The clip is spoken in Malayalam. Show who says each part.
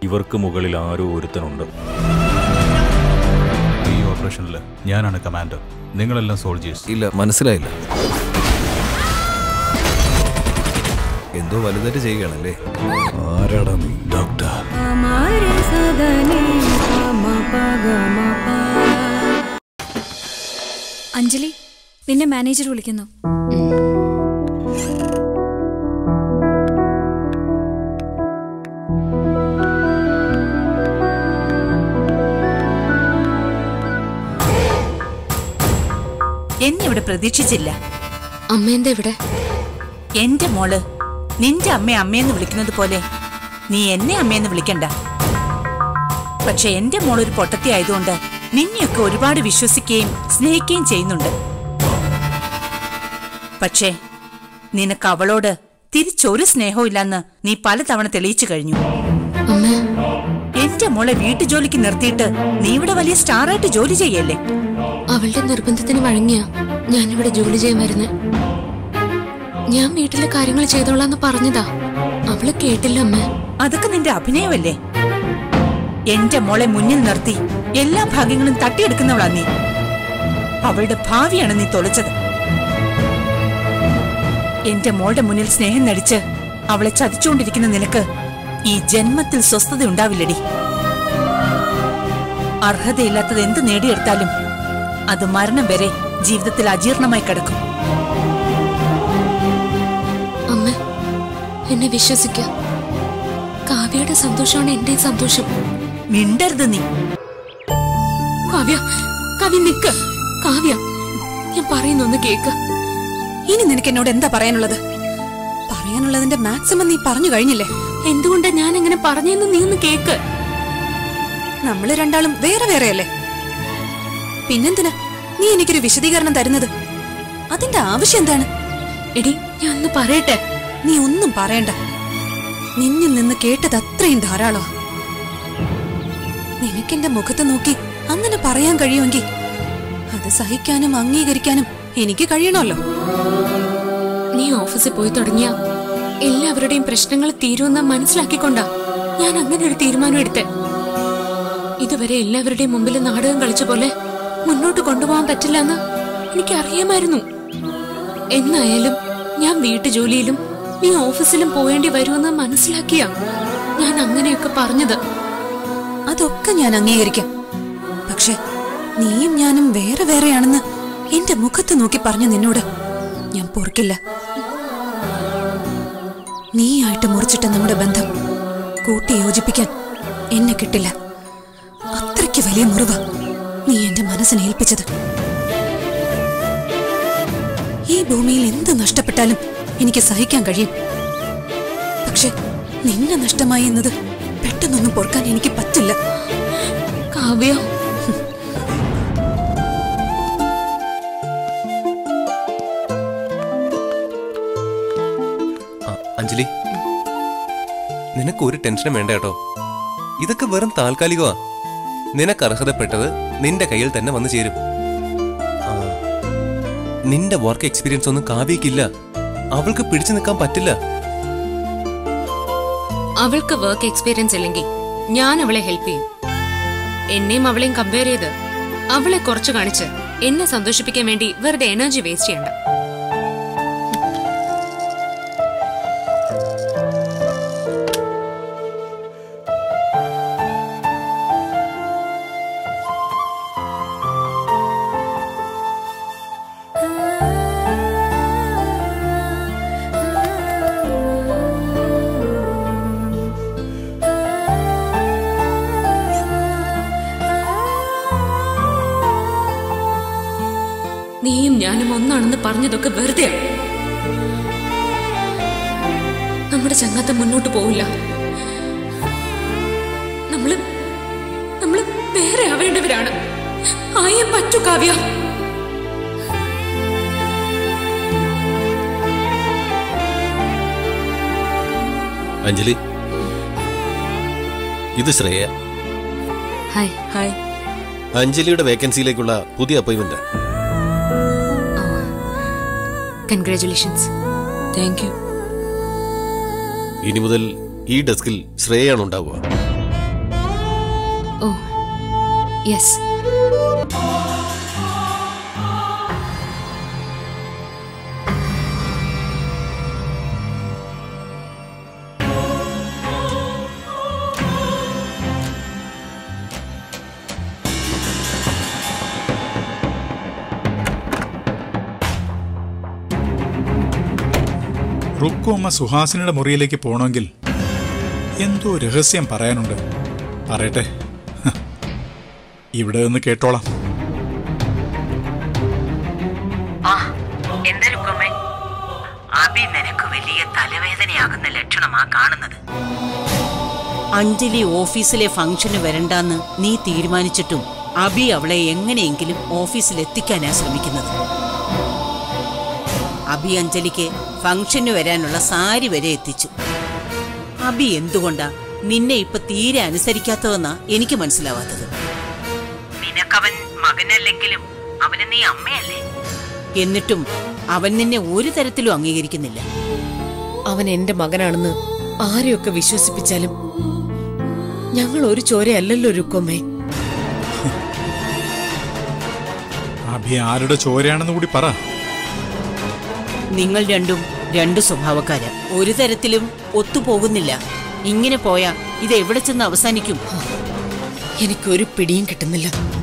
Speaker 1: ഇവർക്ക് മുകളിൽ ആരോ ഒരുത്തനുണ്ട്
Speaker 2: ഈ ഓപ്പറേഷനിൽ ഞാനാണ് കമാൻഡർ നിങ്ങളെല്ലാം സോൾജേഴ്സ്
Speaker 3: ഇല്ല മനസ്സിലായില്ല എന്തോ വലുതായിട്ട് ചെയ്യുകയാണല്ലേ ആരാടാ നീ
Speaker 2: ഡോക്ടർ
Speaker 4: हमारे सदने पम पग मप
Speaker 5: അഞ്ജലി നിന്നെ മാനേജർ വിളിക്കുന്നു
Speaker 6: എന്നെ ഇവിടെ പ്രതീക്ഷിച്ചില്ല
Speaker 7: അമ്മ എന്താ ഇവിടെ
Speaker 6: എന്റെ മോള് നിന്റെ അമ്മയെ അമ്മയെന്ന് വിളിക്കുന്നത് പോലെ നീ എന്നെ അമ്മയെന്ന് വിളിക്കണ്ട പക്ഷെ എന്റെ മോൾ ഒരു പൊട്ടത്തി ആയതുകൊണ്ട് നിന്നെയൊക്കെ ഒരുപാട് വിശ്വസിക്കുകയും സ്നേഹിക്കുകയും ചെയ്യുന്നുണ്ട് പക്ഷേ നിനക്ക് അവളോട് തിരിച്ചൊരു സ്നേഹവും ഇല്ലെന്ന് നീ പലതവണ തെളിയിച്ചു കഴിഞ്ഞു
Speaker 7: അമ്മ
Speaker 6: എന്റെ മോളെ വീട്ടുജോലിക്ക് നിർത്തിയിട്ട് നീ ഇവിടെ വലിയ സ്റ്റാറായിട്ട് ജോലി ചെയ്യല്ലേ
Speaker 7: അവളുടെ നിർബന്ധത്തിന് വഴങ്ങിയ ഞാനിവിടെ ജോലി ചെയ്യാൻ വരുന്നേ ഞാൻ വീട്ടിലെ കാര്യങ്ങൾ ചെയ്തോളാന്ന് പറഞ്ഞതാ അവള് കേട്ടില്ല അമ്മ
Speaker 6: അതൊക്കെ നിന്റെ അഭിനയമല്ലേ എന്റെ മോളെ മുന്നിൽ നിർത്തി എല്ലാ ഭാഗ്യങ്ങളും തട്ടിയെടുക്കുന്നവളാ നീ അവളുടെ ഭാവിയാണ് നീ തൊലച്ചത് എന്റെ മോളുടെ മുന്നിൽ സ്നേഹം നടിച്ച് അവളെ ചതിച്ചുകൊണ്ടിരിക്കുന്ന നിനക്ക് ഈ ജന്മത്തിൽ സ്വസ്ഥത ഉണ്ടാവില്ലടി അർഹതയില്ലാത്തത് എന്ത് നേടിയെടുത്താലും അത് മരണം വരെ ജീവിതത്തിൽ അജീർണമായി കിടക്കും
Speaker 7: അമ്മ എന്നെ വിശ്വസിക്ക കാവ്യയുടെ സന്തോഷമാണ് എന്റെ സന്തോഷം
Speaker 6: മിണ്ടരുത് നീ
Speaker 7: കാവ്യ കാവ്യ നിക്ക് കാവ്യ ഞാൻ പറയുന്നൊന്ന് കേക്ക്
Speaker 5: ഇനി നിനക്ക് എന്നോട് എന്താ പറയാനുള്ളത് പറയാനുള്ളതിന്റെ മാക്സിമം നീ പറഞ്ഞു കഴിഞ്ഞില്ലേ
Speaker 7: എന്തുകൊണ്ടാ ഞാൻ എങ്ങനെ പറഞ്ഞെന്ന് നീ ഒന്ന് കേക്ക്
Speaker 5: നമ്മള് രണ്ടാളും വേറെ വേറെയല്ലേ പിന്നെന്തിനാ നീ എനിക്കൊരു വിശദീകരണം തരുന്നത് അതിന്റെ ആവശ്യം എന്താണ്
Speaker 7: എടി ഞാൻ ഒന്ന് പറയട്ടെ
Speaker 5: നീ ഒന്നും പറയണ്ട നിന്നിൽ നിന്ന് കേട്ടത് അത്രയും ധാരാളോ നിനക്കെന്റെ മുഖത്ത് നോക്കി അങ്ങനെ പറയാൻ കഴിയുമെങ്കിൽ അത് സഹിക്കാനും അംഗീകരിക്കാനും എനിക്ക് കഴിയണമല്ലോ
Speaker 7: നീ ഓഫീസിൽ പോയി തുടങ്ങിയ എല്ലാവരുടെയും പ്രശ്നങ്ങൾ തീരുമെന്ന് മനസ്സിലാക്കിക്കൊണ്ടാ ഞാൻ അങ്ങനെ ഒരു തീരുമാനം എടുത്തെ ഇതുവരെ എല്ലാവരുടെയും മുമ്പിൽ നാടകം കളിച്ച പോലെ മുന്നോട്ട് കൊണ്ടുപോകാൻ പറ്റില്ല എന്ന് എനിക്കറിയാമായിരുന്നു എന്നായാലും ഞാൻ വീട്ടുജോലിയിലും നീ ഓഫീസിലും പോയേണ്ടി വരുമെന്ന് മനസ്സിലാക്കിയ ഞാൻ അങ്ങനെയൊക്കെ പറഞ്ഞത്
Speaker 5: അതൊക്കെ ഞാൻ അംഗീകരിക്കാം പക്ഷെ നീയും ഞാനും വേറെ വേറെയാണെന്ന് എന്റെ മുഖത്ത് നോക്കി പറഞ്ഞു നിന്നോട് ഞാൻ പൊറുക്കില്ല നീയായിട്ട് മുറിച്ചിട്ട നമ്മുടെ ബന്ധം കൂട്ടി യോജിപ്പിക്കാൻ എന്നെ കിട്ടില്ല അത്രയ്ക്ക് വലിയ മുറിവ് നീ എന്റെ മനസ്സിനെ ഏൽപ്പിച്ചത് ഈ ഭൂമിയിൽ എന്ത് നഷ്ടപ്പെട്ടാലും എനിക്ക് സഹിക്കാൻ കഴിയും പക്ഷെ നിന്നെ നഷ്ടമായി എന്നത് പെട്ടെന്നൊന്നും പൊറുക്കാൻ എനിക്ക് പറ്റില്ല
Speaker 7: കാവ്യ
Speaker 8: ആ, അഞ്ജലി നിനക്ക് ഒരു ടെൻഷനും വേണ്ട കേട്ടോ ഇതൊക്കെ വെറും താൽക്കാലികമാ നിനക്ക് അർഹതപ്പെട്ടത് നിന്റെ കയ്യിൽ തന്നെ വന്നു ചേരും ആ, നിന്റെ വർക്ക് എക്സ്പീരിയൻസ് ഒന്നും കാവ്യക്കില്ല അവൾക്ക് പിടിച്ചു നിൽക്കാൻ പറ്റില്ല
Speaker 7: അവൾക്ക് വർക്ക് എക്സ്പീരിയൻസ് ഇല്ലെങ്കിൽ ഞാൻ അവളെ ഹെൽപ്പ് ചെയ്യും എന്നെയും അവളെയും കമ്പയർ ചെയ്ത് അവളെ കുറച്ച് കാണിച്ച് എന്നെ സന്തോഷിപ്പിക്കാൻ വേണ്ടി വെറുതെ എനർജി വേസ്റ്റ് ചെയ്യണ്ട നീയും ഞാനും ഒന്നാണെന്ന് പറഞ്ഞതൊക്കെ വെറുതെ നമ്മുടെ ചങ്ങാത്തം മുന്നോട്ട് പോവില്ല നമ്മള് നമ്മള് വേറെ ആവേണ്ടവരാണ് ആയേ പറ്റൂ കാവ്യ
Speaker 9: അഞ്ജലി ഇത് ശ്രേയ
Speaker 7: ഹായ്
Speaker 6: ഹായ്
Speaker 9: അഞ്ജലിയുടെ വേക്കൻസിയിലേക്കുള്ള പുതിയ അപ്പോയിന്റ്മെന്റ്
Speaker 7: കൺഗ്രാറ്റുലേഷൻസ്
Speaker 5: താങ്ക് യു
Speaker 9: ഇനി മുതൽ ഈ ഡെസ്കിൽ ശ്രേയാണ് ഉണ്ടാവുക
Speaker 7: യെസ്
Speaker 10: റുക്കു അമ്മ സുഹാസിനിയുടെ മുറിയിലേക്ക് പോകണമെങ്കിൽ എന്തോ രഹസ്യം പറയാനുണ്ട് പറയട്ടെ ഹ. ഇവിടെ നിന്ന് കേട്ടോളാം
Speaker 6: ആ എന്താ ലുക്കമ്മേ അബി നിനക്ക് വലിയ തലവേദനയാകുന്ന ലക്ഷണമാ കാണുന്നത് അഞ്ജലി ഓഫീസിലെ ഫംഗ്ഷന് വരണ്ടാന്ന് നീ തീരുമാനിച്ചിട്ടും അബി അവളെ എങ്ങനെയെങ്കിലും ഓഫീസിൽ എത്തിക്കാനാ ശ്രമിക്കുന്നത് അബി അഞ്ജലിക്ക് ഫംഗ്ഷന് വരാനുള്ള സാരി വരെ എത്തിച്ചു അബി എന്തുകൊണ്ടാ നിന്നെ ഇപ്പൊ തീരെ അനുസരിക്കാത്തതെന്നാ എനിക്ക് മനസ്സിലാവാത്തത് നിനക്കവൻ മകനല്ലെങ്കിലും അവന് നീ അമ്മയല്ലേ എന്നിട്ടും അവൻ നിന്നെ ഒരു തരത്തിലും അംഗീകരിക്കുന്നില്ല
Speaker 11: അവൻ എന്റെ മകനാണെന്ന് ആരെയൊക്കെ വിശ്വസിപ്പിച്ചാലും ഞങ്ങൾ ഒരു ചോരയല്ലല്ലോ രുക്കമ്മേ
Speaker 10: അഭി ആരുടെ ചോരയാണെന്ന് കൂടി പറ
Speaker 6: നിങ്ങൾ രണ്ടും രണ്ട് സ്വഭാവക്കാരാ ഒരു തരത്തിലും ഒത്തുപോകുന്നില്ല ഇങ്ങനെ പോയാ ഇത് എവിടെ ചെന്ന് അവസാനിക്കും
Speaker 11: എനിക്കൊരു പിടിയും കിട്ടുന്നില്ല